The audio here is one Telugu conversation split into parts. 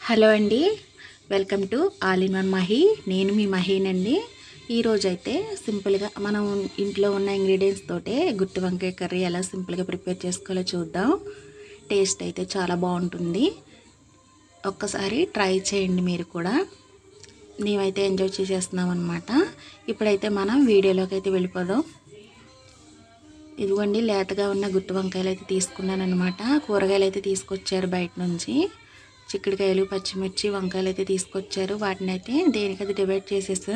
హలో అండి welcome to all in one Mahi నేను మీ మహీనండి ఈరోజు అయితే సింపుల్గా మనం ఇంట్లో ఉన్న ఇంగ్రీడియంట్స్ తోటే గుత్తి వంకాయ కర్రీ ఎలా సింపుల్గా ప్రిపేర్ చేసుకోవాలో చూద్దాం టేస్ట్ అయితే చాలా బాగుంటుంది ఒక్కసారి ట్రై చేయండి మీరు కూడా మేమైతే ఎంజాయ్ చేసేస్తున్నాం అనమాట ఇప్పుడైతే మనం వీడియోలోకి అయితే వెళ్ళిపోదాం ఇదిగోండి లేతగా ఉన్న గుత్తి వంకాయలు అయితే తీసుకున్నాను అనమాట కూరగాయలు అయితే తీసుకొచ్చారు బయట నుంచి చిక్కుడుకాయలు పచ్చిమిర్చి వంకాయలు అయితే తీసుకొచ్చారు వాటిని అయితే దేనికది డివైడ్ చేసేసా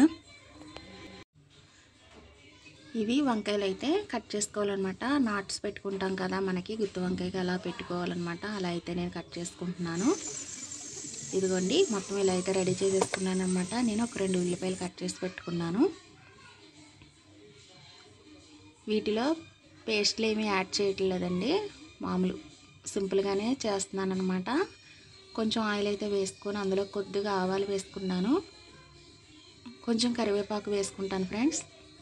ఇవి వంకాయలు అయితే కట్ చేసుకోవాలన్నమాట నాట్స్ పెట్టుకుంటాం కదా మనకి గుత్తి వంకాయకి అలా పెట్టుకోవాలన్నమాట అలా అయితే నేను కట్ చేసుకుంటున్నాను ఇదిగోండి మొత్తం ఇలా అయితే రెడీ చేసేసుకున్నాను అనమాట నేను ఒక రెండు ఉల్లిపాయలు కట్ చేసి పెట్టుకున్నాను వీటిలో పేస్ట్లు ఏమీ యాడ్ చేయట్లేదండి మామూలు సింపుల్గానే చేస్తున్నాను అనమాట కొంచెం ఆయిల్ అయితే వేసుకొని అందులో కొద్దిగా ఆవాలు వేసుకున్నాను కొంచెం కరివేపాకు వేసుకుంటాను ఫ్రెండ్స్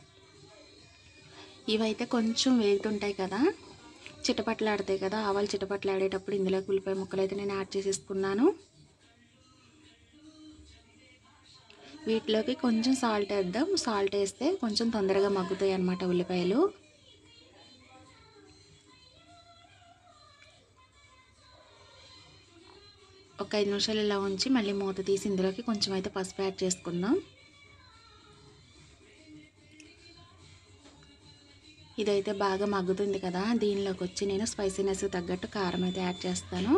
ఇవైతే కొంచెం వేగుతుంటాయి కదా చిటపట్లాడతాయి కదా ఆవాలు చిటపట్లాడేటప్పుడు ఇందులో ఉల్లిపాయ ముక్కలు అయితే నేను యాడ్ చేసేసుకున్నాను వీటిలోకి కొంచెం సాల్ట్ వేద్దాం సాల్ట్ వేస్తే కొంచెం తొందరగా మగ్గుతాయి అన్నమాట ఉల్లిపాయలు ఒక ఐదు నిమిషాలు ఇలా ఉంచి మళ్ళీ మూత తీసి ఇందులోకి కొంచెం అయితే పసుపు యాడ్ చేసుకుందాం ఇదైతే బాగా మగ్గుతుంది కదా దీనిలోకి వచ్చి నేను స్పైసీనెస్ తగ్గట్టు కారం అయితే యాడ్ చేస్తాను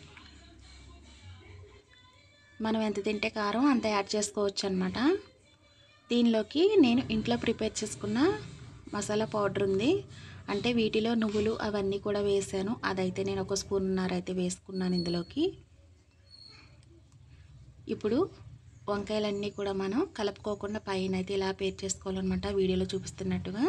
మనం ఎంత తింటే కారం అంత యాడ్ చేసుకోవచ్చు అనమాట దీనిలోకి నేను ఇంట్లో ప్రిపేర్ చేసుకున్న మసాలా పౌడర్ ఉంది అంటే వీటిలో నువ్వులు అవన్నీ కూడా వేసాను అదైతే నేను ఒక స్పూన్నర అయితే వేసుకున్నాను ఇందులోకి ఇప్పుడు వంకాయలన్నీ కూడా మనం కలుపుకోకుండా పైన అయితే ఇలా పేర్ చేసుకోవాలన్నమాట వీడియోలో చూపిస్తున్నట్టుగా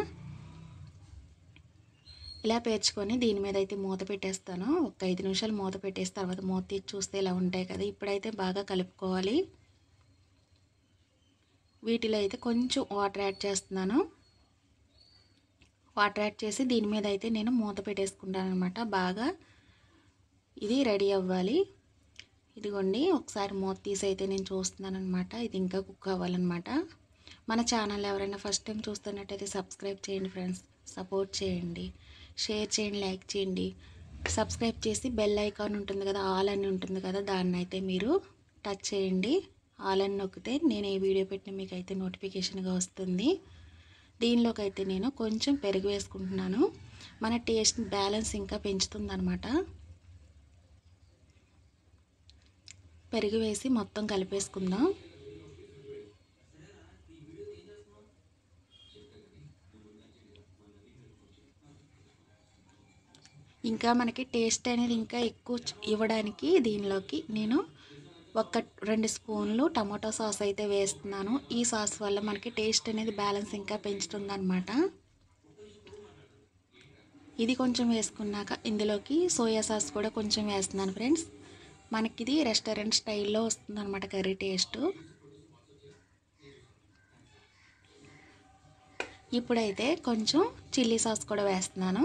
ఇలా పేర్చుకొని దీని మీద అయితే మూత పెట్టేస్తాను ఒక ఐదు నిమిషాలు మూత పెట్టేసి తర్వాత మూత తీసి చూస్తే ఇలా ఉంటాయి కదా ఇప్పుడైతే బాగా కలుపుకోవాలి వీటిలో అయితే కొంచెం వాటర్ యాడ్ చేస్తున్నాను వాటర్ యాడ్ చేసి దీని మీద అయితే నేను మూత పెట్టేసుకుంటాను అనమాట బాగా ఇది రెడీ అవ్వాలి ఇదిగోండి ఒకసారి మూత తీసి అయితే నేను చూస్తున్నాను అనమాట ఇది ఇంకా కుక్ అవ్వాలన్నమాట మన ఛానల్ ఎవరైనా ఫస్ట్ టైం చూస్తున్నట్టయితే సబ్స్క్రైబ్ చేయండి ఫ్రెండ్స్ సపోర్ట్ చేయండి షేర్ చేయండి లైక్ చేయండి సబ్స్క్రైబ్ చేసి బెల్ ఐకాన్ ఉంటుంది కదా ఆల్ అని ఉంటుంది కదా దాన్ని అయితే మీరు టచ్ చేయండి ఆల్ అని నొక్కితే నేను ఏ వీడియో పెట్టినా మీకు అయితే నోటిఫికేషన్గా వస్తుంది దీనిలోకి అయితే నేను కొంచెం పెరుగు వేసుకుంటున్నాను మన టేస్ట్ బ్యాలెన్స్ ఇంకా పెంచుతుంది అనమాట పెరుగు వేసి మొత్తం కలిపేసుకుందాం ఇంకా మనకి టేస్ట్ అనేది ఇంకా ఎక్కువ ఇవ్వడానికి దీనిలోకి నేను ఒక రెండు స్పూన్లు టమాటో సాస్ అయితే వేస్తున్నాను ఈ సాస్ వల్ల మనకి టేస్ట్ అనేది బ్యాలెన్స్ ఇంకా పెంచుతుంది అనమాట ఇది కొంచెం వేసుకున్నాక ఇందులోకి సోయా సాస్ కూడా కొంచెం వేస్తున్నాను ఫ్రెండ్స్ మనకి ఇది రెస్టారెంట్ స్టైల్లో వస్తుంది అనమాట కర్రీ టేస్ట్ ఇప్పుడైతే కొంచెం చిల్లీ సాస్ కూడా వేస్తున్నాను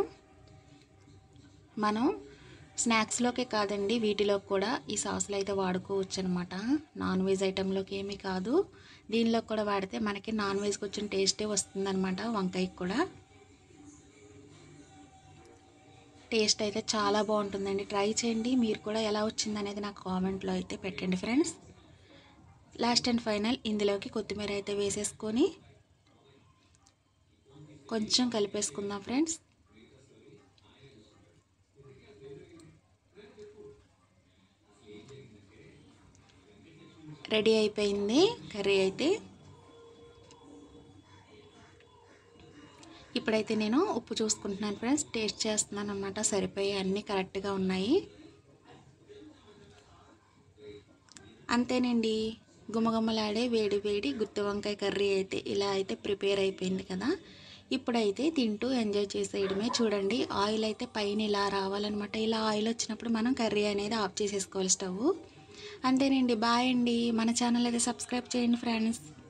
మనం స్నాక్స్లోకే కాదండి వీటిలో కూడా ఈ సాసులు అయితే వాడుకోవచ్చు అనమాట నాన్ వెజ్ ఐటెంలోకి ఏమీ కాదు దీనిలో కూడా వాడితే మనకి నాన్ వెజ్కి వచ్చిన టేస్టే వస్తుందన్నమాట వంకాయకి కూడా టేస్ట్ అయితే చాలా బాగుంటుందండి ట్రై చేయండి మీరు కూడా ఎలా వచ్చింది అనేది నాకు కామెంట్లో అయితే పెట్టండి ఫ్రెండ్స్ లాస్ట్ అండ్ ఫైనల్ ఇందులోకి కొత్తిమీర అయితే వేసేసుకొని కొంచెం కలిపేసుకుందాం ఫ్రెండ్స్ రెడీ అయిపోయింది కర్రీ అయితే ఇప్పుడైతే నేను ఉప్పు చూసుకుంటున్నాను ఫ్రెండ్స్ టేస్ట్ చేస్తున్నాను అనమాట సరిపోయి అన్నీ కరెక్ట్గా ఉన్నాయి అంతేనండి గుమగుమలాడే వేడి వేడి గుత్తి వంకాయ కర్రీ అయితే ఇలా అయితే ప్రిపేర్ అయిపోయింది కదా ఇప్పుడైతే తింటూ ఎంజాయ్ చేసేయడమే చూడండి ఆయిల్ అయితే పైన ఇలా రావాలన్నమాట ఇలా ఆయిల్ వచ్చినప్పుడు మనం కర్రీ అనేది ఆఫ్ చేసేసుకోవాలి స్టవ్ అంతేనండి బాయ్ అండి మన ఛానల్ అయితే సబ్స్క్రైబ్ చేయండి ఫ్రెండ్స్